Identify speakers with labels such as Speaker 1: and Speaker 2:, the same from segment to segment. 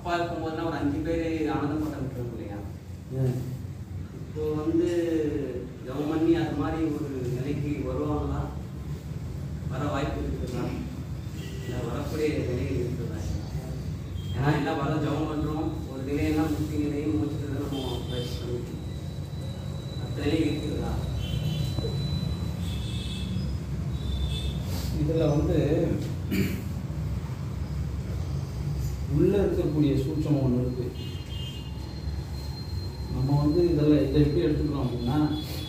Speaker 1: அப்பா இருக்கும்போதுனா ஒரு அஞ்சு பேர் ஆனந்தம் பட்டம் விட்டுருவோம் இல்லையா
Speaker 2: ஏன்?
Speaker 1: இப்போ வந்து ஜெபம் பண்ணி அது மாதிரி ஒரு நிலைக்கு வருவாங்களா வர வாய்ப்பு இருக்குதா இல்லை வரக்கூடிய நிலையில் இருக்குதா ஏன்னா எல்லாம் வர ஜெபம் பண்ணுறோம் ஒரு நிலையெல்லாம் முக்கிய நிலையும் முடிச்சுட்டு தான் நம்ம பயிற்சி பண்ணிட்டு மற்ற நிலை இருக்குதா
Speaker 2: இதுல வந்து உள்ள இருக்கக்கூடிய சூட்சமம் ஒன்று இருக்கு நம்ம வந்து இதில் இதை எப்படி எடுத்துக்கிறோம் அப்படின்னா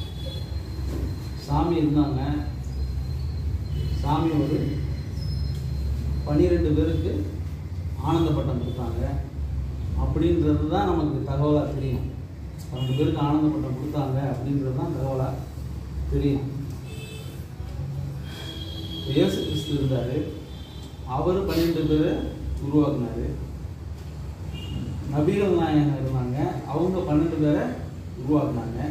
Speaker 2: சாமி இருந்தாங்க சாமி ஒரு பன்னிரெண்டு பேருக்கு ஆனந்த பட்டம் கொடுத்தாங்க அப்படின்றது தான் நமக்கு தகவலாக தெரியும் பன்னெண்டு பேருக்கு ஆனந்த பட்டம் கொடுத்தாங்க அப்படின்றது தான் தகவலாக தெரியும் இயேசு கிறிஸ்து இருந்தார் அவர் பன்னெண்டு பேரை உருவாக்குனாரு நபீகள் நாயகம் இருந்தாங்க அவங்க பன்னெண்டு பேரை உருவாக்குனாங்க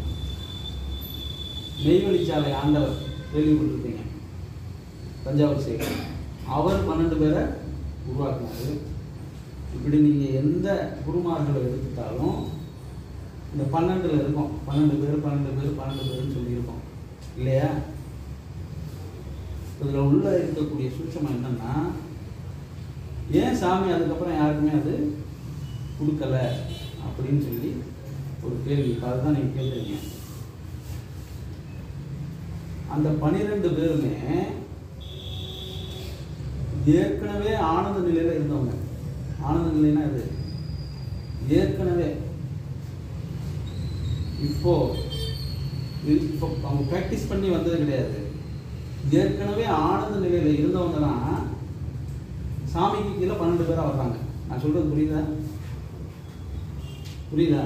Speaker 2: நெய்வழிச்சாலை ஆண்டவர் கேள்விப்பட்டிருப்பீங்க தஞ்சாவூர் சேகர் அவர் பன்னெண்டு பேரை உருவாக்குனாரு இப்படி நீங்கள் எந்த குருமார்களை எடுத்துட்டாலும் இந்த பன்னெண்டில் இருக்கும் பன்னெண்டு பேர் பன்னெண்டு பேர் பன்னெண்டு பேர்னு சொல்லியிருக்கோம் இல்லையா இதில் உள்ள இருக்கக்கூடிய சூட்சம் என்னன்னா ஏன் சாமி அதுக்கப்புறம் யாருக்குமே அது கொடுக்கல அப்படின்னு சொல்லி ஒரு கேள்வி அதுதான் நீங்கள் கேட்குறீங்க அந்த பனிரெண்டு பேருமே ஏற்கனவே ஆனந்த நிலையில இருந்தவங்க ஆனந்த நிலைனா இது ஏற்கனவே இப்போ இப்போ அவங்க ப்ராக்டிஸ் பண்ணி வந்தது கிடையாது ஏற்கனவே ஆனந்த நிலையில இருந்தவங்க தான் சாமிக்கு கீழே பன்னெண்டு பேரா வர்றாங்க நான் சொல்றது புரியுதா புரியுதா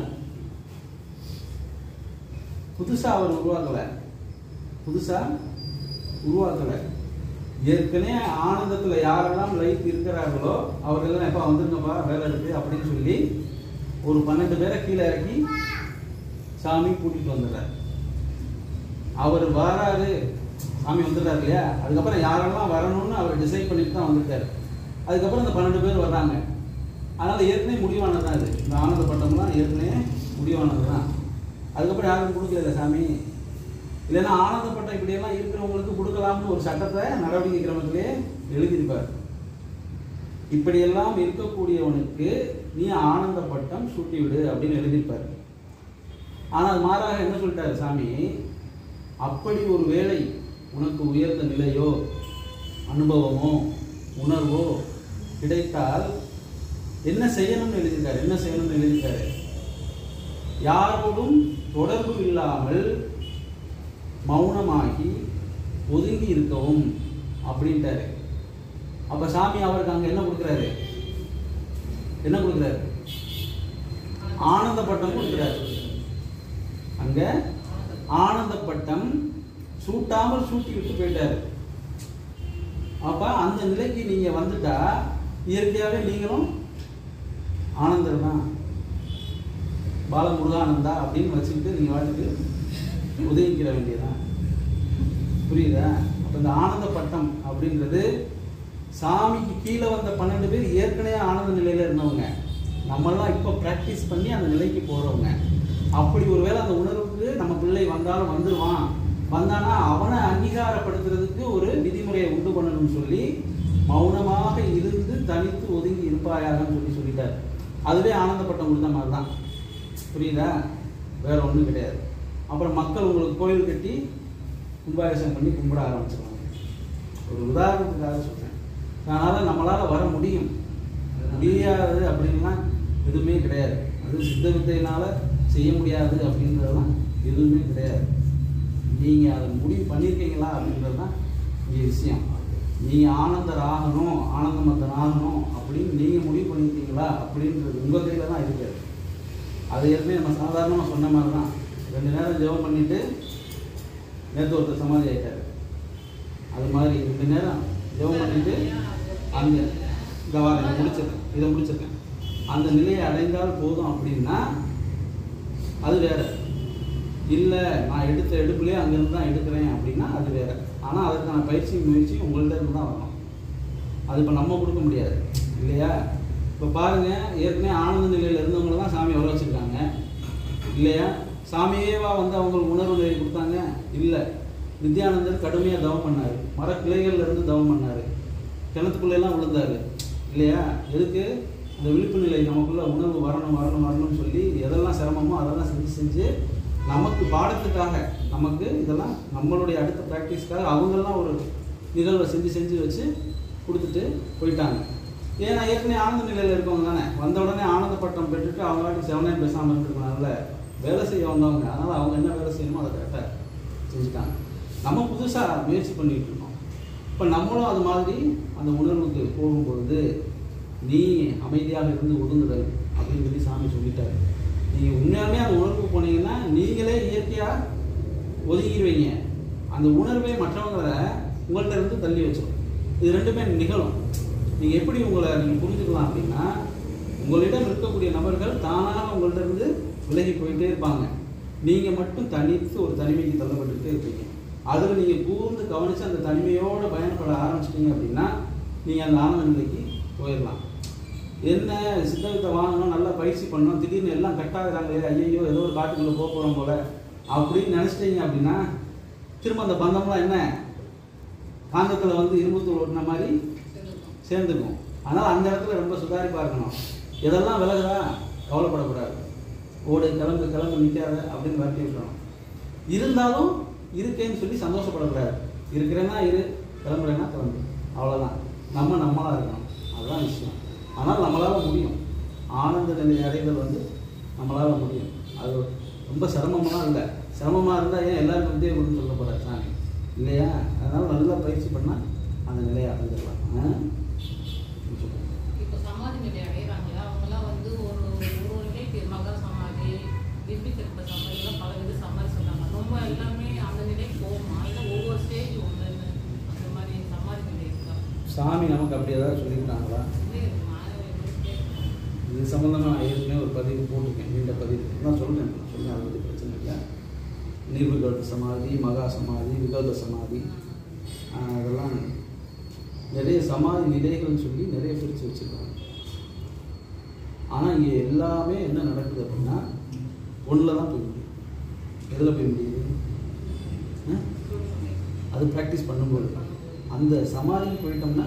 Speaker 2: புதுசா அவர் உருவாக்கல புதுசா உருவாக்கல ஏற்கனவே ஆனந்தத்துல யாரெல்லாம் லைஃப் இருக்கிறார்களோ அவர்களெல்லாம் எப்ப வந்துருங்கப்பா வேலை இருக்கு அப்படின்னு சொல்லி ஒரு பன்னெண்டு பேரை கீழே இறக்கி சாமி கூட்டிட்டு வந்துடுறாரு அவர் வராரு சாமி வந்துடுறாரு இல்லையா அதுக்கப்புறம் யாரெல்லாம் வரணும்னு அவர் டிசைட் பண்ணிட்டு தான் வந்திருக்காரு அதுக்கப்புறம் இந்த பன்னெண்டு பேர் வர்றாங்க அதனால ஏற்கனவே முடிவானது தான் இது இந்த ஆனந்த பட்டம்லாம் ஏற்கனவே முடிவானது தான் அதுக்கப்புறம் யாருக்கும் கொடுக்கல சாமி இல்லைன்னா ஆனந்த பட்டம் இப்படியெல்லாம் இருக்கிறவங்களுக்கு கொடுக்கலாம்னு ஒரு சட்டத்தை நடவடிக்கை கிரமத்திலே எழுதியிருப்பார் இப்படியெல்லாம் இருக்கக்கூடியவனுக்கு நீ ஆனந்த பட்டம் சூட்டி விடு அப்படின்னு எழுதியிருப்பார் ஆனால் மாறாக என்ன சொல்லிட்டாரு சாமி அப்படி ஒரு வேளை உனக்கு உயர்ந்த நிலையோ அனுபவமோ உணர்வோ கிடைத்தால் என்ன செய்யணும்னு எழுதியிருக்காரு என்ன செய்யணும்னு எழுதியிருக்காரு யாரோடும் தொடர்பு இல்லாமல் மௌனமாகி ஒதுங்கி இருக்கவும் அப்படின்ட்டாரு அப்ப சாமி அவருக்கு அங்க என்ன கொடுக்குறாரு என்ன கொடுக்குறாரு ஆனந்த பட்டம் கொடுக்குறாரு அங்க ஆனந்த பட்டம் சூட்டாமல் சூட்டி விட்டு போயிட்டாரு அப்ப அந்த நிலைக்கு நீங்க வந்துட்டா இயற்கையாவே நீங்களும் ஆனந்தர் தான் பாலமுருகானந்தா அப்படின்னு வச்சுக்கிட்டு நீங்க வாட்டுக்கு உதவிக்கிற வேண்டியதுதான் புரியுதா அப்ப இந்த ஆனந்த பட்டம் அப்படின்றது சாமிக்கு கீழே வந்த பன்னெண்டு பேர் ஏற்கனவே ஆனந்த நிலையில இருந்தவங்க நம்மெல்லாம் இப்போ ப்ராக்டிஸ் பண்ணி அந்த நிலைக்கு போறவங்க அப்படி ஒருவேளை அந்த உணர்வுக்கு நம்ம பிள்ளை வந்தாலும் வந்துருவான் வந்தானா அவனை அங்கீகாரப்படுத்துறதுக்கு ஒரு விதிமுறையை உண்டு பண்ணணும்னு சொல்லி மௌனமாக இருந்து தனித்து ஒதுங்கி இருப்பாயாகன்னு சொல்லி சொல்லிட்டார் அதுவே ஆனந்தப்பட்டம் கொடுத்த மாதிரி தான் புரியுதா வேற ஒன்றும் கிடையாது அப்புறம் மக்கள் உங்களுக்கு கோயில் கட்டி கும்பாபிஷேகம் பண்ணி கும்பிட ஆரம்பிச்சிருவாங்க ஒரு உதாரணத்துக்காக சொல்றேன் அதனால நம்மளால வர முடியும் முடியாது அப்படின்லாம் எதுவுமே கிடையாது அது சித்த வித்தையினால செய்ய முடியாது அப்படின்றதெல்லாம் எதுவுமே கிடையாது நீங்க அதை முடிவு பண்ணியிருக்கீங்களா அப்படின்றது தான் இங்கே விஷயம் நீங்க ஆனந்தர் ஆகணும் ஆனந்தமத்தன் ஆகணும் அப்படின்னு நீங்க முடிவு பண்ணியிருக்கீங்களா அப்படின்றது உங்க கையில தான் இருக்காது அது ஏற்கனவே நம்ம சாதாரணமாக சொன்ன மாதிரி தான் ரெண்டு நேரம் ஜெபம் பண்ணிட்டு நேற்று ஒருத்தர் சமாதி ஆயிட்டாரு அது மாதிரி ரெண்டு நேரம் ஜெபம் பண்ணிட்டு அந்த இந்த வாரம் இதை முடிச்சிருக்கேன் இதை முடிச்சிருக்கேன் அந்த நிலையை அடைந்தால் போதும் அப்படின்னா அது வேற இல்லை நான் எடுத்த எடுப்புலேயே அங்கேருந்து தான் எடுக்கிறேன் அப்படின்னா அது வேற ஆனால் அதுக்கான பயிற்சி முயற்சி உங்கள்ட்ட இருந்து தான் வரணும் அது இப்போ நம்ம கொடுக்க முடியாது இல்லையா இப்போ பாருங்க ஏற்கனவே ஆனந்த நிலையில் இருந்தவங்கள தான் சாமி வர வச்சிருக்காங்க இல்லையா சாமியேவா வந்து அவங்களுக்கு உணர்வு நிலை கொடுத்தாங்க இல்லை நித்யானந்தர் கடுமையாக தவம் பண்ணார் மரக்கிளைகள்ல இருந்து தவம் பண்ணார் கிணத்துக்குள்ளெல்லாம் விழுந்தாரு இல்லையா எதுக்கு இந்த விழிப்பு நிலை நமக்குள்ள உணர்வு வரணும் வரணும் வரணும்னு சொல்லி எதெல்லாம் சிரமமோ அதெல்லாம் செஞ்சு செஞ்சு நமக்கு பாடத்துக்காக நமக்கு இதெல்லாம் நம்மளுடைய அடுத்த ப்ராக்டிஸ்க்காக அவங்கெல்லாம் ஒரு நிகழ்வை செஞ்சு செஞ்சு வச்சு கொடுத்துட்டு போயிட்டாங்க ஏன்னா ஏற்கனவே ஆனந்த நிலையில் இருக்கவங்க தானே வந்த உடனே ஆனந்த பட்டம் பெற்றுட்டு அவங்க வாட்டி செவனே பேசாமல் இருக்கிறதுனால வேலை செய்ய வந்தவங்க அதனால் அவங்க என்ன வேலை செய்யணுமோ அதை கரெக்டாக செஞ்சுட்டாங்க நம்ம புதுசாக முயற்சி பண்ணிட்டு இருக்கோம் இப்போ நம்மளும் அது மாதிரி அந்த உணர்வுக்கு போகும்பொழுது நீ அமைதியாக இருந்து ஒதுங்குதல் அப்படின்னு சொல்லி சாமி சொல்லிட்டாரு நீங்கள் உண்மையாலுமே அந்த உணர்வுக்கு போனீங்கன்னா நீங்களே இயற்கையாக ஒதுங்கிடுவீங்க அந்த உணர்வே மற்றவங்களை உங்கள்ட்ட இருந்து தள்ளி வச்சிடும் இது ரெண்டுமே நிகழும் நீங்கள் எப்படி உங்களை நீங்கள் புரிஞ்சுக்கலாம் அப்படின்னா உங்களிடம் இருக்கக்கூடிய நபர்கள் தானாக உங்கள்ட்ட இருந்து விலகி போயிட்டே இருப்பாங்க நீங்கள் மட்டும் தனித்து ஒரு தனிமைக்கு தள்ளப்பட்டுட்டே இருப்பீங்க அதில் நீங்கள் கூர்ந்து கவனித்து அந்த தனிமையோடு பயணப்பட ஆரம்பிச்சிட்டீங்க அப்படின்னா நீங்கள் அந்த ஆனந்த நிலைக்கு போயிடலாம் என்ன சித்தகத்தை வாங்கணும் நல்லா பயிற்சி பண்ணணும் திடீர்னு எல்லாம் கட் ஆகுறாங்களே ஐயோ ஏதோ ஒரு காட்டுக்குள்ளே போக போகிறோம் போல அப்படின்னு நினச்சிட்டீங்க அப்படின்னா திரும்ப அந்த பந்தம்லாம் என்ன காந்தத்தில் வந்து இரும்புத்தூள் ஓட்டின மாதிரி சேர்ந்துக்கும் அதனால் அந்த இடத்துல ரொம்ப சுதாரிப்பாக இருக்கணும் எதெல்லாம் விலகுதா கவலைப்படக்கூடாது ஓடு கிளம்பு கிளம்பு நிற்காத அப்படின்னு வரட்டி விட்டுறணும் இருந்தாலும் இருக்கேன்னு சொல்லி சந்தோஷப்படக்கூடாது இருக்கிறேன்னா இரு கிளம்புறேன்னா கிளம்பு அவ்வளோதான் நம்ம நம்மளாக இருக்கணும் அதுதான் விஷயம் ஆனால் நம்மளால் முடியும் ஆனந்த நிலை அடைதல் வந்து நம்மளால் முடியும் அது ரொம்ப சிரமமெல்லாம் இல்லை சிரமமாக இருந்தால் ஏன் எல்லாருக்கும் வித்தியை கொடுன்னு சொல்ல போகிறார் சாமி இல்லையா அதனால் நல்லா பயிற்சி பண்ணால் அந்த நிலையை அடைஞ்சிடலாம் ஆ? சொல்லுங்க.
Speaker 3: இப்போ சமாதி நிலை அடைகிறாங்களா அவங்கெல்லாம் வந்து ஒரு ஒரு ஒரு நிலைக்கு மகர சமாதி திவ்ய திருப்ப சமாதி எல்லாம் பல வித சமாதி சொல்றாங்க ரொம்ப எல்லாமே அந்த நிலைக்கு போகுமா இல்லை ஒவ்வொரு ஸ்டேஜ் ஒன்று அந்த மாதிரி சமாதி நிலை இருக்கா
Speaker 2: சாமி நமக்கு அப்படி ஏதாவது சொல்லியிருக்காங்களா
Speaker 3: இல்லை இது மாணவ
Speaker 2: இது சம்மந்தமாக நான் ஏற்கனவே ஒரு பதிவு போட்டிருக்கேன் நீண்ட பதிவு நான் சொல்கிறேன் சொல்லுங்கள் அதை பற்றி பிரச்சனை இல்லை நிர்விகல்ப சமாதி மகா சமாதி விகல்ப சமாதி ஆஹ் அதெல்லாம் நிறைய சமாதி நிலைகள்னு சொல்லி நிறைய பிரித்து வச்சுருக்காங்க ஆனால் இங்கே எல்லாமே என்ன நடக்குது அப்படின்னா ஒன்றில் தான் போய் முடியும் எதில் போய் முடியுது ஆ? அது ப்ராக்டிஸ் பண்ணும்போது அந்த சமாதிக்கு போயிட்டோம்னா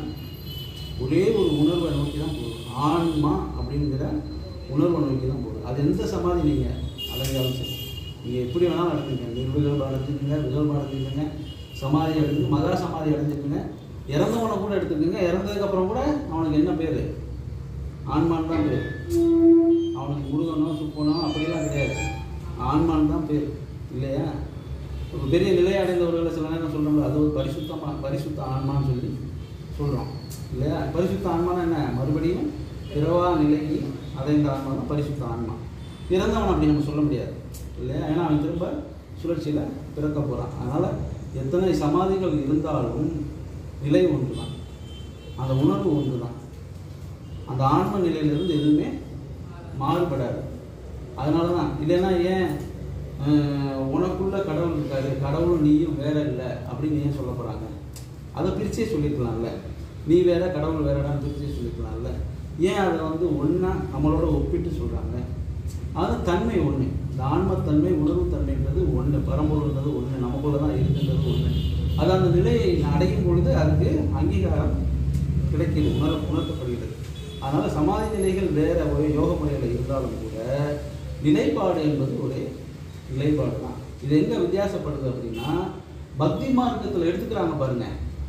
Speaker 2: ஒரே ஒரு உணர்வை நோக்கி தான் போகுது ஆன்மா அப்படிங்கிற உணர்வை நோக்கி தான் போகுது அது எந்த சமாதி நீங்கள் அடைஞ்சாலும் சரி நீங்கள் எப்படி வேணாலும் அடைஞ்சுங்க நிர்விகல்பம் அடைஞ்சுக்கங்க விகல்பம் அடைஞ்சுக்கங்க சமாதி அடைஞ்சு மகா சமாதி அடைஞ்சுக்கங்க இறந்தவனை கூட எடுத்துக்கோங்க இறந்ததுக்கப்புறம் கூட அவனுக்கு என்ன பேர் ஆன்மான் தான் பேர் அவனுக்கு முருகனோ சுப்பனோ அப்படிலாம் கிடையாது ஆன்மான் தான் பேர் இல்லையா ஒரு பெரிய நிலை அடைந்தவர்களை சில நேரம் சொல்கிறோம்ல அது ஒரு பரிசுத்தமாக பரிசுத்த ஆன்மான்னு சொல்லி சொல்கிறோம் இல்லையா பரிசுத்த ஆன்மானா என்ன மறுபடியும் பிறவா நிலைக்கு அடைந்த ஆன்மா தான் பரிசுத்த ஆன்மா இறந்தவன் அப்படி நம்ம சொல்ல முடியாது இல்லையா ஏன்னா அவன் திரும்ப சுழற்சியில் பிறக்க போகிறான் அதனால் எத்தனை சமாதிகள் இருந்தாலும் நிலை ஒன்று தான் அந்த உணர்வு ஒன்று தான் அந்த ஆன்ம நிலையிலிருந்து எதுவுமே மாறுபடாது அதனால தான் இல்லைன்னா ஏன் அஹ், உனக்குள்ள கடவுள் இருக்காரு கடவுள் நீயும் வேற இல்லை அப்படின்னு ஏன் சொல்ல போகிறாங்க அதை பிரிச்சே சொல்லியிருக்கலாம்ல நீ வேற கடவுள் வேறடான்னு பிரிச்சே சொல்லியிருக்கலாம்ல ஏன் அதை வந்து ஒன்றா நம்மளோட ஒப்பிட்டு சொல்கிறாங்க அது தன்மை ஒன்று இந்த ஆன்மத்தன்மை உணர்வுத்தன்மைன்றது ஒன்று பரம்பொருள்ன்றது ஒன்று நமக்குள்ள தான் இருக்குன்றது ஒன்று அது அந்த நிலையை அடையும் பொழுது அதுக்கு அங்கீகாரம் கிடைக்கிறது உணர உணர்த்தப்படுகிறது அதனால் சமாதி நிலைகள் வேற ஒரு யோக முறையில் இருந்தாலும் கூட நிலைப்பாடு என்பது ஒரே நிலைப்பாடு தான் இது எங்கே வித்தியாசப்படுது அப்படின்னா பக்தி மார்க்கத்தில் எடுத்துக்கிறாங்க பாருங்க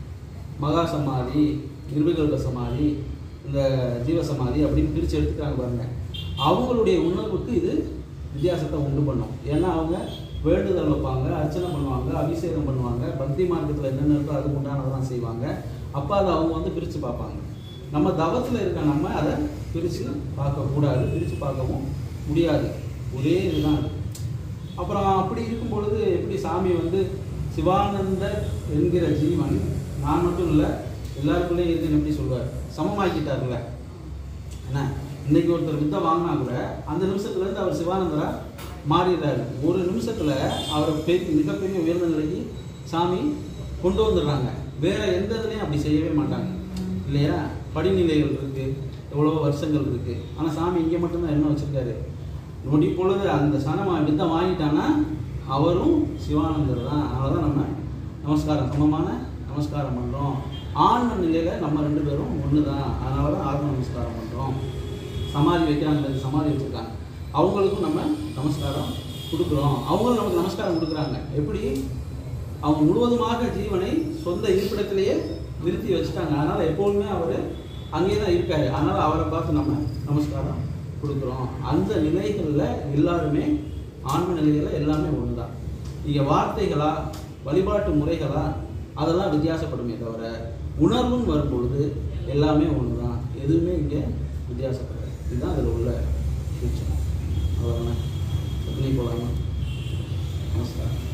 Speaker 2: மகா சமாதி நிர்விகல்ப சமாதி இந்த ஜீவ சமாதி அப்படின்னு பிரித்து எடுத்துக்கிறாங்க பாருங்க அவங்களுடைய உணர்வுக்கு இது வித்தியாசத்தை உண்டு பண்ணும் ஏன்னா அவங்க வேண்டுதல் வைப்பாங்க அர்ச்சனை பண்ணுவாங்க அபிஷேகம் பண்ணுவாங்க பக்தி மார்க்கத்தில் என்னென்ன இருக்கோ அதுக்கு உண்டானதெல்லாம் செய்வாங்க அப்போ அதை அவங்க வந்து பிரித்து பார்ப்பாங்க நம்ம தவத்தில் இருக்க நம்ம அதை பிரித்து பார்க்கக்கூடாது பிரித்து பார்க்கவும் முடியாது ஒரே இதுதான் அது அப்புறம் அப்படி இருக்கும் பொழுது எப்படி சாமி வந்து சிவானந்தர் என்கிற ஜீவன் நான் மட்டும் இல்லை எல்லாருக்குள்ளேயும் இருக்குன்னு எப்படி சொல்வார் சமமாக்கிட்டார்ல என்ன இன்னைக்கு ஒருத்தர் வித்தை வாங்கினா கூட அந்த நிமிஷத்துல இருந்து அவர் சிவானந்தரா மாறிடுறாரு ஒரு நிமிஷத்துல அவரை பெரிய மிகப்பெரிய உயர்ந்த நிலைக்கு சாமி கொண்டு வந்துடுறாங்க வேற எந்த இதுலையும் அப்படி செய்யவே மாட்டாங்க இல்லையா படிநிலைகள் இருக்கு எவ்வளவோ வருஷங்கள் இருக்கு ஆனா சாமி இங்கே மட்டும்தான் என்ன வச்சிருக்காரு நொடி பொழுது அந்த சனமா வித்தை வாங்கிட்டான்னா அவரும் சிவானந்தர் தான் அதனால தான் நம்ம நமஸ்காரம் சமமான நமஸ்காரம் பண்றோம் ஆன்ம நிலையில நம்ம ரெண்டு பேரும் ஒன்று தான் அதனால தான் ஆத்ம நமஸ்காரம் பண்றோம் சமாதி வைக்கிறாங்க சமாதி வச்சிருக்காங்க அவங்களுக்கும் நம்ம நமஸ்காரம் கொடுக்குறோம் அவங்களும் நமக்கு நமஸ்காரம் கொடுக்குறாங்க எப்படி அவங்க முழுவதுமாக ஜீவனை சொந்த இருப்பிடத்திலேயே நிறுத்தி வச்சுட்டாங்க அதனால எப்போதுமே அவர் அங்கேயே தான் இருக்காரு அதனால அவரை பார்த்து நம்ம நமஸ்காரம் கொடுக்குறோம் அந்த நிலைகளில் எல்லாருமே ஆன்ம நிலைகளில் எல்லாமே ஒன்று தான் இங்கே வார்த்தைகளா வழிபாட்டு முறைகளா அதெல்லாம் வித்தியாசப்படுமே தவிர உணர்வுன்னு வரும்பொழுது எல்லாமே ஒன்று தான் எதுவுமே இங்கே வித்தியாசப்படாது இதுதான் அதில் உள்ள சூட்சம் அவ்வளோதானே எப்படி போகலாமா நமஸ்காரம்